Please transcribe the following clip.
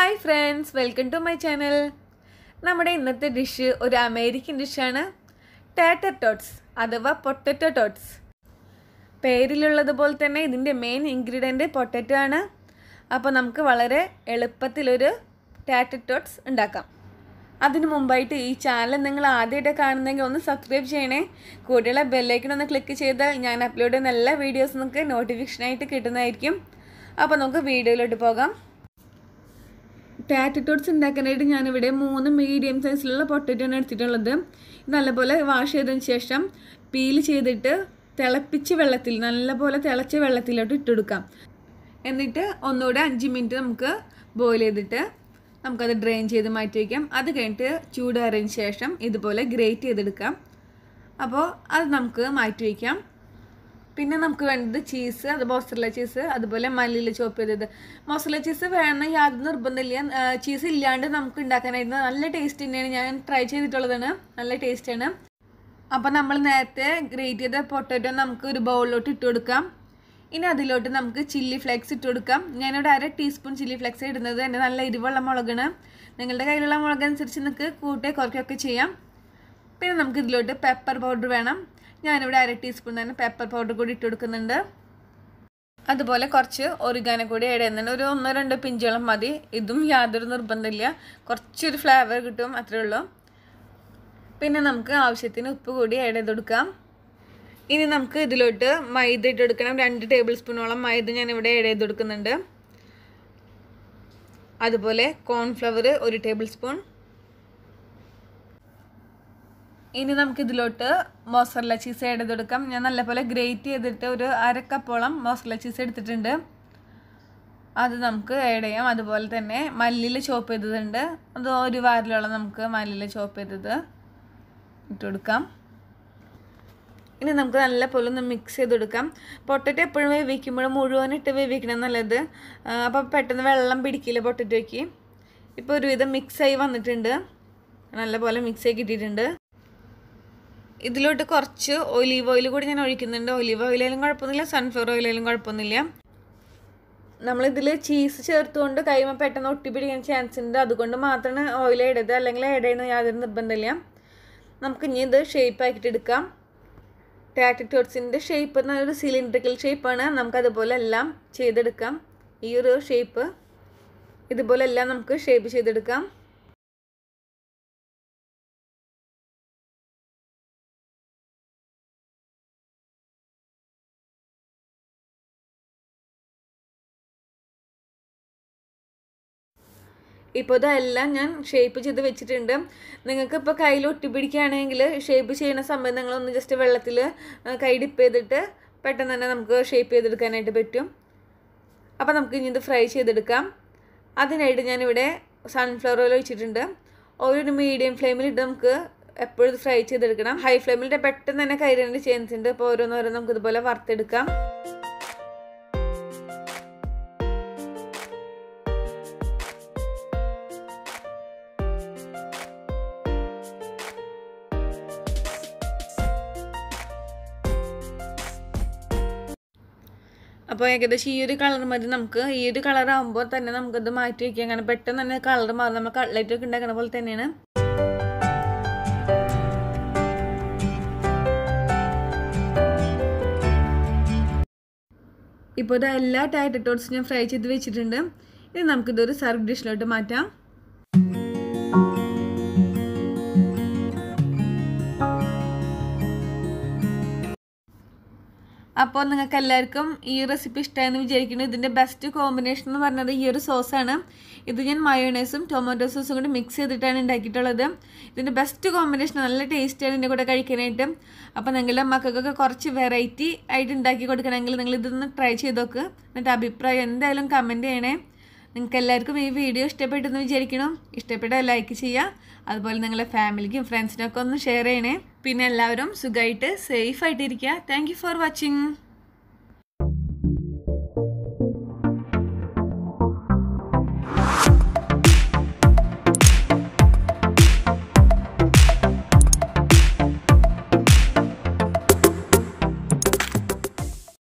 hi friends welcome to my channel നമ്മുടെ ഇന്നത്തെ dish ഒരു അമേരിക്കൻ ഡിഷാണ് ടാറ്റർ ടോട്ട്സ് അഥവാ പൊട്ടറ്റോ ടോട്ട്സ് പേരിലുള്ളതുപോലെ തന്നെ ഇതിൻ്റെ മെയിൻ ഇൻഗ്രീഡിയൻറ്റ് പൊട്ടറ്റോ ആണ് അപ്പോൾ നമുക്ക് വളരെ എളുപ്പത്തിലൊരു ടാറ്റർ ടോട്ട്സ് ഉണ്ടാക്കാം അതിനു മുമ്പായിട്ട് ഈ ചാനൽ നിങ്ങൾ ആദ്യമായിട്ട് കാണുന്നെങ്കിൽ ഒന്ന് സബ്സ്ക്രൈബ് ചെയ്യണേ കൂടെയുള്ള ബെല്ലൈക്കൺ ഒന്ന് ക്ലിക്ക് ചെയ്താൽ ഞാൻ അപ്ലോഡ് ചെയ്യുന്ന എല്ലാ വീഡിയോസ് നിങ്ങൾക്ക് നോട്ടിഫിക്കേഷനായിട്ട് കിട്ടുന്നതായിരിക്കും അപ്പോൾ നമുക്ക് വീഡിയോയിലോട്ട് പോകാം ടാറ്ററ്റോട്സ് ഉണ്ടാക്കാനായിട്ട് ഞാനിവിടെ മൂന്ന് മീഡിയം സൈസിലുള്ള പൊട്ടറ്റോ ആണ് എടുത്തിട്ടുള്ളത് ഇത് നല്ലപോലെ വാഷ് ചെയ്തതിന് ശേഷം പീൽ ചെയ്തിട്ട് തിളപ്പിച്ച് വെള്ളത്തിൽ നല്ലപോലെ തിളച്ച വെള്ളത്തിലോട്ട് ഇട്ടുകൊടുക്കാം എന്നിട്ട് ഒന്നുകൂടെ അഞ്ച് മിനിറ്റ് നമുക്ക് ബോയിൽ ചെയ്തിട്ട് നമുക്കത് ഡ്രെയിൻ ചെയ്ത് മാറ്റി വയ്ക്കാം അത് കഴിഞ്ഞിട്ട് ചൂടാറിയതിന് ശേഷം ഇതുപോലെ ഗ്രേറ്റ് ചെയ്തെടുക്കാം അപ്പോൾ അത് നമുക്ക് മാറ്റി വയ്ക്കാം പിന്നെ നമുക്ക് വേണ്ടത് ചീസ് അത് മോസറല ചീസ് അതുപോലെ മല്ലിയിൽ ചോപ്പ് ചെയ്തത് മോസറല ചീസ് വേണം യാതൊരു നിർബന്ധമില്ല ചീസ് ഇല്ലാണ്ട് നമുക്ക് ഉണ്ടാക്കാനായിട്ട് നല്ല ടേസ്റ്റ് തന്നെയാണ് ഞാൻ ട്രൈ ചെയ്തിട്ടുള്ളതാണ് നല്ല ടേസ്റ്റാണ് അപ്പോൾ നമ്മൾ നേരത്തെ ഗ്രേറ്റ് ചെയ്ത പൊട്ടറ്റോ നമുക്ക് ഒരു ബൗളിലോട്ട് ഇട്ട് കൊടുക്കാം ഇനി അതിലോട്ട് നമുക്ക് ചില്ലി ഫ്ലേക്സ് ഇട്ട് കൊടുക്കാം ഞാനിവിടെ അര ടീസ്പൂൺ ചില്ലി ഫ്ലേക്സ് ഇടുന്നത് എൻ്റെ നല്ല എരിവുള്ള മുളകാണ് നിങ്ങളുടെ കയ്യിലുള്ള മുളക് അനുസരിച്ച് നിങ്ങൾക്ക് കൂട്ടേ കുറയ്ക്കുകയൊക്കെ ചെയ്യാം പിന്നെ നമുക്ക് ഇതിലോട്ട് പെപ്പർ പൗഡർ വേണം ഞാനിവിടെ അര ടീസ്പൂൺ തന്നെ പെപ്പർ പൗഡർ കൂടി ഇട്ട് കൊടുക്കുന്നുണ്ട് അതുപോലെ കുറച്ച് ഒറിഗാനോ കൂടി ആഡ് ചെയ്യുന്നുണ്ട് ഒരു ഒന്നോ രണ്ടോ പിഞ്ചോളം മതി ഇതും യാതൊരു നിർബന്ധമില്ല കുറച്ചൊരു ഫ്ലേവർ കിട്ടും അത്രേ ഉള്ളൂ പിന്നെ നമുക്ക് ആവശ്യത്തിന് ഉപ്പ് കൂടി ആഡ് ചെയ്ത് കൊടുക്കാം ഇനി നമുക്ക് ഇതിലോട്ട് മൈദ ഇട്ട് കൊടുക്കണം രണ്ട് ടേബിൾ സ്പൂണോളം മൈദ ഞാൻ ഇവിടെ ആഡ് ചെയ്ത് കൊടുക്കുന്നുണ്ട് അതുപോലെ കോൺഫ്ലവർ ഒരു ടേബിൾ സ്പൂൺ ഇനി നമുക്ക് ഇതിലോട്ട് മോസറല ചീസ് ആഡ് ചെയ്ത് കൊടുക്കാം ഞാൻ നല്ലപോലെ ഗ്രേറ്റ് ചെയ്തിട്ട് ഒരു അര കപ്പോളം മോസറല ചീസ് എടുത്തിട്ടുണ്ട് അത് നമുക്ക് ആഡ് ചെയ്യാം അതുപോലെ തന്നെ മല്ലിയിൽ ചോപ്പ് ചെയ്തതുണ്ട് അത് ഒരു വാരിലോളം നമുക്ക് മല്ലിയിൽ ചോപ്പ് ചെയ്തത് ഇട്ട് കൊടുക്കാം ഇനി നമുക്ക് നല്ല പോലെ ഒന്ന് മിക്സ് ചെയ്ത് കൊടുക്കാം പൊട്ടറ്റോ എപ്പോഴും വേവിക്കുമ്പോൾ മുഴുവൻ ഇട്ട് വേവിക്കണം നല്ലത് അപ്പോൾ പെട്ടെന്ന് വെള്ളം പിടിക്കില്ല പൊട്ടറ്റോയ്ക്ക് ഇപ്പോൾ ഒരുവിധം മിക്സായി വന്നിട്ടുണ്ട് നല്ലപോലെ മിക്സ് ആയി കിട്ടിയിട്ടുണ്ട് ഇതിലോട്ട് കുറച്ച് ഒലീവ് ഓയിൽ കൂടി ഞാൻ ഒഴിക്കുന്നുണ്ട് ഒലീവ് ഓയിലായാലും കുഴപ്പമൊന്നുമില്ല സൺഫ്ലവർ ഓയിലായാലും കുഴപ്പമൊന്നുമില്ല നമ്മളിതിൽ ചീസ് ചേർത്തുകൊണ്ട് കൈമ പെട്ടെന്ന് ഒട്ടിപ്പിടിക്കാൻ ചാൻസ് ഉണ്ട് അതുകൊണ്ട് മാത്രമാണ് ഓയിൽ ഇടത് അല്ലെങ്കിൽ ആഡ് ചെയ്യുന്നത് യാതൊരു നിർബന്ധമില്ല നമുക്ക് ഇനി ഇത് ഷേപ്പ് ആക്കിയിട്ട് എടുക്കാം ടാറ്ററ്റോട്സിൻ്റെ ഷേപ്പ് എന്നൊരു സിലിണ്ടറിക്കൽ ഷേപ്പാണ് നമുക്കതുപോലെ എല്ലാം ചെയ്തെടുക്കാം ഈ ഒരു ഷേപ്പ് ഇതുപോലെ എല്ലാം നമുക്ക് ഷേപ്പ് ചെയ്തെടുക്കാം ഇപ്പോൾ ഇതെല്ലാം ഞാൻ ഷേപ്പ് ചെയ്ത് വെച്ചിട്ടുണ്ട് നിങ്ങൾക്ക് ഇപ്പോൾ കയ്യിൽ ഒട്ടിപ്പിടിക്കുകയാണെങ്കിൽ ഷേപ്പ് ചെയ്യുന്ന സമയം നിങ്ങളൊന്ന് ജസ്റ്റ് വെള്ളത്തിൽ കൈ ഡിപ്പ് ചെയ്തിട്ട് പെട്ടെന്ന് തന്നെ നമുക്ക് ഷേപ്പ് ചെയ്തെടുക്കാനായിട്ട് പറ്റും അപ്പോൾ നമുക്ക് ഇനി ഇത് ഫ്രൈ ചെയ്തെടുക്കാം അതിനായിട്ട് ഞാനിവിടെ സൺഫ്ലവർ ഓയിൽ ഒഴിച്ചിട്ടുണ്ട് ഒരു മീഡിയം ഫ്ലെയിമിലിട്ട് നമുക്ക് എപ്പോഴും ഇത് ഫ്രൈ ചെയ്തെടുക്കണം ഹൈ ഫ്ലെയിമിലിട്ട് പെട്ടെന്ന് തന്നെ കൈരേണ്ട ചാൻസ് ഉണ്ട് അപ്പോൾ ഓരോന്നോരോന്ന് നമുക്ക് ഇതുപോലെ വറുത്തെടുക്കാം അപ്പോൾ ഏകദേശം ഈ ഒരു കളർ മതി നമുക്ക് ഈ ഒരു കളർ ആകുമ്പോൾ തന്നെ നമുക്കത് മാറ്റി വയ്ക്കാം അങ്ങനെ പെട്ടെന്ന് തന്നെ കളർ മാറും നമ്മൾ കട്ട്ലറ്റ് ഒക്കെ ഉണ്ടാക്കുന്ന പോലെ തന്നെയാണ് ഇപ്പോൾ ഇത് എല്ലാ ടാറ്ററ്റോട്സ് ഞാൻ ഫ്രൈ ചെയ്ത് വെച്ചിട്ടുണ്ട് ഇനി നമുക്കിതൊരു സർവ് ഡിഷിലോട്ട് മാറ്റാം അപ്പോൾ നിങ്ങൾക്ക് എല്ലാവർക്കും ഈ റെസിപ്പി ഇഷ്ടമായെന്ന് വിചാരിക്കുന്നു ഇതിൻ്റെ ബെസ്റ്റ് കോമ്പിനേഷൻ എന്ന് പറഞ്ഞത് ഈ ഒരു സോസാണ് ഇത് ഞാൻ മയോണൈസും ടൊമാറ്റോ സോസും കൂടി മിക്സ് ചെയ്തിട്ടാണ് ഉണ്ടാക്കിയിട്ടുള്ളത് ഇതിൻ്റെ ബെസ്റ്റ് കോമ്പിനേഷൻ നല്ല ടേസ്റ്റാണ് ഇതിൻ്റെ കൂടെ കഴിക്കാനായിട്ട് അപ്പോൾ നിങ്ങളുടെ മക്കൾക്കൊക്കെ കുറച്ച് വെറൈറ്റി ആയിട്ട് ഉണ്ടാക്കി കൊടുക്കണമെങ്കിൽ നിങ്ങൾ ഇതൊന്ന് ട്രൈ ചെയ്ത് നോക്ക് എന്നിട്ട് അഭിപ്രായം എന്തായാലും കമൻറ്റ് ചെയ്യണേ നിങ്ങൾക്ക് എല്ലാവർക്കും ഈ വീഡിയോ ഇഷ്ടപ്പെട്ടെന്ന് വിചാരിക്കണം ഇഷ്ടപ്പെട്ടാൽ ലൈക്ക് ചെയ്യുക അതുപോലെ നിങ്ങളുടെ ഫാമിലിക്കും ഫ്രണ്ട്സിനൊക്കെ ഒന്ന് ഷെയർ ചെയ്യണേ പിന്നെ എല്ലാവരും സുഖമായിട്ട് സേഫ് ആയിട്ടിരിക്കുക താങ്ക് ഫോർ വാച്ചിങ്